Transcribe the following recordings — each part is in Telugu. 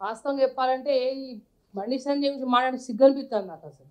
వాస్తవం చెప్పాలంటే ఈ బండి సంజయ్ గురించి మాట్లాడి సిగ్గు అనిపిస్తుంది నాకు అసలు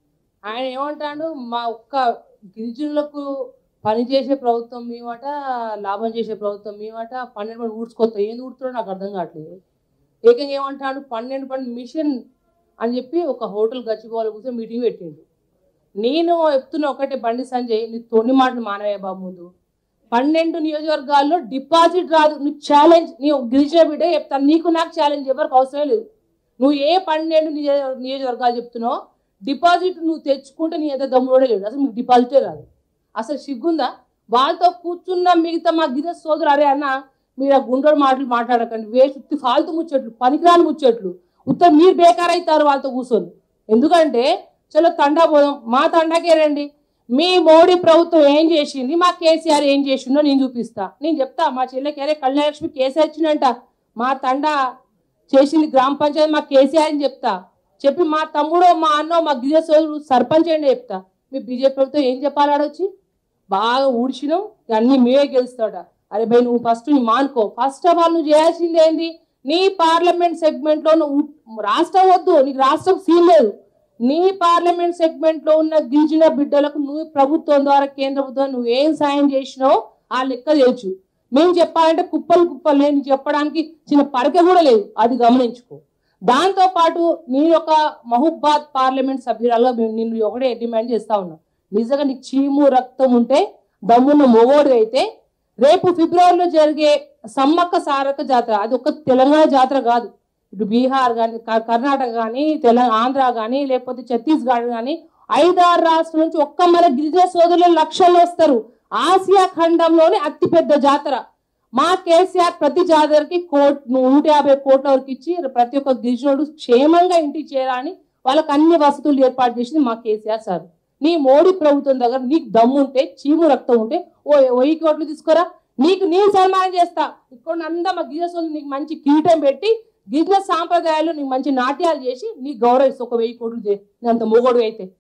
ఆయన ఏమంటాడు మా ఒక్క గిరిజనులకు పని చేసే ప్రభుత్వం మేమట లాభం చేసే ప్రభుత్వం మేమట పన్నెండు పని ఊడ్చుకొస్తాం ఏంది ఊడుతున్నాడో నాకు అర్థం కావట్లేదు ఏకంగా ఏమంటాడు పన్నెండు పని మిషన్ అని చెప్పి ఒక హోటల్ గచ్చిపోవాలి కూర్చొని మీటింగ్ పెట్టిండు నేను చెప్తున్న ఒకటే బండి సంజయ్ నీ తొన్ని మాటలు మానవే బాబు ముందు పన్నెండు నియోజకవర్గాల్లో డిపాజిట్ రాదు నువ్వు ఛాలెంజ్ నీ ఒక గిరిజన బిడ్డ చెప్తాను నీకు నాకు ఛాలెంజ్ ఎవరికి అవసరం లేదు నువ్వు ఏ పన్నెండు నియోజ- నియోజకవర్గాలు చెప్తున్నావు డిపాజిట్ నువ్వు తెచ్చుకుంటే నీ ఎంత దమ్ముడే లేదు అసలు మీకు డిపాజిటే రాదు అసలు సిగ్గుందా వాళ్ళతో కూర్చున్న మిగతా మా గిరిజన సోదరు అరే అన్న మీరు ఆ గుండెడు మాటలు మాట్లాడకండి వేస్ట్ ఫాల్తు ముచ్చట్లు పనికిరాని ముచ్చట్లు ఉత్తరం మీరు బేకార్ అవుతారు వాళ్ళతో కూర్చొని ఎందుకంటే చలో తండా పోదాం మా తండాకే రండి మీ మోడీ ప్రభుత్వం ఏం చేసింది మా కేసీఆర్ ఏం చేసిండో నేను చూపిస్తా నేను చెప్తా మా చెల్లెకి అరే కళ్యాణలక్ష్మి కేసీఆర్ ఇచ్చిందంట మా తండా చేసింది గ్రామ పంచాయతీ మా కేసీఆర్ అని చెప్తా చెప్పి మా తమ్ముడు మా అన్న మా గిరిజ సోదరుడు సర్పంచ్ అండి చెప్తా మీ బీజేపీ ప్రభుత్వం ఏం చెప్పాలి ఆడొచ్చి బాగా ఊడ్చినాం ఇక అన్ని మేమే గెలుస్తాడ అరే భయ్ నువ్వు ఫస్ట్ నీ మానుకో ఫస్ట్ ఆఫ్ ఆల్ నువ్వు చేయాల్సింది ఏంది నీ పార్లమెంట్ సెగ్మెంట్ లో నువ్వు రాష్ట్రం వద్దు నీకు రాష్ట్రం సీన్ లేదు నీ పార్లమెంట్ సెగ్మెంట్ లో ఉన్న గిరిజన బిడ్డలకు నువ్వు ప్రభుత్వం ద్వారా కేంద్ర ప్రభుత్వం నువ్వు ఏం సాయం చేసినావో ఆ లెక్క తెలుసు మేము చెప్పాలంటే కుప్పలు కుప్పలు నేను చెప్పడానికి చిన్న పడక కూడా లేదు అది గమనించుకో దాంతో పాటు నేను ఒక మహుబాద్ పార్లమెంట్ సభ్యురాలుగా మేము నిన్ను ఒకటే డిమాండ్ చేస్తా ఉన్నా నిజంగా నీకు చీము రక్తం ఉంటే దమ్మున్న మొగోడు అయితే రేపు ఫిబ్రవరిలో జరిగే సమ్మక్క సారక్క జాతర అది ఒక తెలంగాణ జాతర కాదు ఇటు బీహార్ కానీ కర్ణాటక కానీ తెలంగాణ ఆంధ్ర కానీ లేకపోతే ఛత్తీస్గఢ్ కానీ ఐదారు రాష్ట్రాల నుంచి ఒక్క మన గిరిజన సోదరులు లక్షల్లో వస్తారు ఆసియా ఖండంలోనే అతిపెద్ద జాతర మా కేసీఆర్ ప్రతి జాతరకి కోట్ నూట యాభై కోట్ల వరకు ఇచ్చి ప్రతి ఒక్క గిరిజనుడు క్షేమంగా ఇంటికి చేరాలని వాళ్ళకి అన్ని వసతులు ఏర్పాటు చేసింది మా కేసీఆర్ సార్ నీ మోడీ ప్రభుత్వం దగ్గర నీకు దమ్ము ఉంటే చీము రక్తం ఉంటే ఓ వెయ్యి కోట్లు తీసుకురా నీకు నీ సన్మానం చేస్తా ఇక్కడ అంతా మా గిరిజన సోదరులు నీకు మంచి కిరీటం పెట్టి గిరిజన సాంప్రదాయాలు నీకు మంచి నాట్యాలు చేసి నీకు గౌరవిస్తా ఒక వెయ్యి కోట్లు చే నీ అంత మొగోడు అయితే